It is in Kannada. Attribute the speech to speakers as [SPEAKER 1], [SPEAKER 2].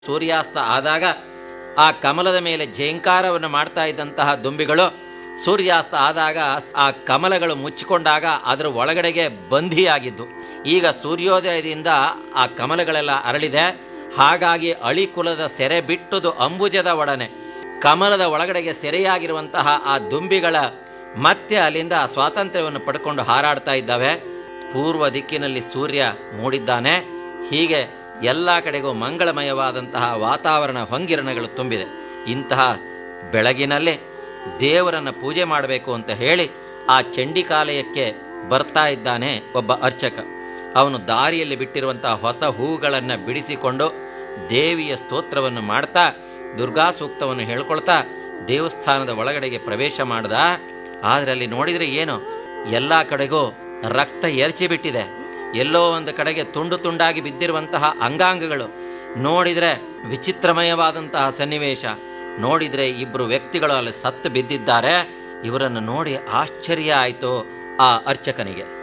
[SPEAKER 1] ಸೂರ್ಯಾಸ್ತ ಆದಾಗ ಆ ಕಮಲದ ಮೇಲೆ ಜಯಂಕಾರವನ್ನು ಮಾಡ್ತಾ ಇದ್ದಂತಹ ದುಂಬಿಗಳು ಸೂರ್ಯಾಸ್ತ ಆದಾಗ ಆ ಕಮಲಗಳು ಮುಚ್ಚಿಕೊಂಡಾಗ ಅದರ ಒಳಗಡೆಗೆ ಬಂಧಿಯಾಗಿದ್ದು ಈಗ ಸೂರ್ಯೋದಯದಿಂದ ಆ ಕಮಲಗಳೆಲ್ಲ ಅರಳಿದೆ ಹಾಗಾಗಿ ಅಳಿಕುಲದ ಸೆರೆ ಬಿಟ್ಟುದು ಅಂಬುಜದ ಒಡನೆ ಕಮಲದ ಒಳಗಡೆಗೆ ಸೆರೆಯಾಗಿರುವಂತಹ ಆ ದುಂಬಿಗಳ ಮತ್ತೆ ಅಲ್ಲಿಂದ ಸ್ವಾತಂತ್ರ್ಯವನ್ನು ಪಡ್ಕೊಂಡು ಹಾರಾಡ್ತಾ ಇದ್ದಾವೆ ಪೂರ್ವ ದಿಕ್ಕಿನಲ್ಲಿ ಸೂರ್ಯ ಮೂಡಿದ್ದಾನೆ ಹೀಗೆ ಎಲ್ಲ ಕಡೆಗೂ ಮಂಗಳಮಯವಾದಂತಹ ವಾತಾವರಣ ಹೊಂಗಿರಣಗಳು ತುಂಬಿದೆ ಇಂತಹ ಬೆಳಗಿನಲ್ಲಿ ದೇವರನ್ನು ಪೂಜೆ ಮಾಡಬೇಕು ಅಂತ ಹೇಳಿ ಆ ಚಂಡಿಕಾಲಯಕ್ಕೆ ಬರ್ತಾ ಇದ್ದಾನೆ ಒಬ್ಬ ಅರ್ಚಕ ಅವನು ದಾರಿಯಲ್ಲಿ ಬಿಟ್ಟಿರುವಂತಹ ಹೊಸ ಹೂಗಳನ್ನು ಬಿಡಿಸಿಕೊಂಡು ದೇವಿಯ ಸ್ತೋತ್ರವನ್ನು ಮಾಡ್ತಾ ದುರ್ಗಾ ಸೂಕ್ತವನ್ನು ಹೇಳ್ಕೊಳ್ತಾ ದೇವಸ್ಥಾನದ ಒಳಗಡೆಗೆ ಪ್ರವೇಶ ಮಾಡ್ದ ಆದರೆ ಅಲ್ಲಿ ನೋಡಿದರೆ ಏನು ಎಲ್ಲ ಕಡೆಗೂ ರಕ್ತ ಎರಚಿ ಬಿಟ್ಟಿದೆ ಎಲ್ಲೋ ಒಂದು ಕಡೆಗೆ ತುಂಡು ತುಂಡಾಗಿ ಬಿದ್ದಿರುವಂತಹ ಅಂಗಾಂಗಗಳು ನೋಡಿದರೆ ವಿಚಿತ್ರಮಯವಾದಂತಹ ಸನ್ನಿವೇಶ ನೋಡಿದರೆ ಇಬ್ಬರು ವ್ಯಕ್ತಿಗಳು ಅಲ್ಲಿ ಸತ್ತು ಬಿದ್ದಿದ್ದಾರೆ ಇವರನ್ನು ನೋಡಿ ಆಶ್ಚರ್ಯ ಆಯಿತು ಆ ಅರ್ಚಕನಿಗೆ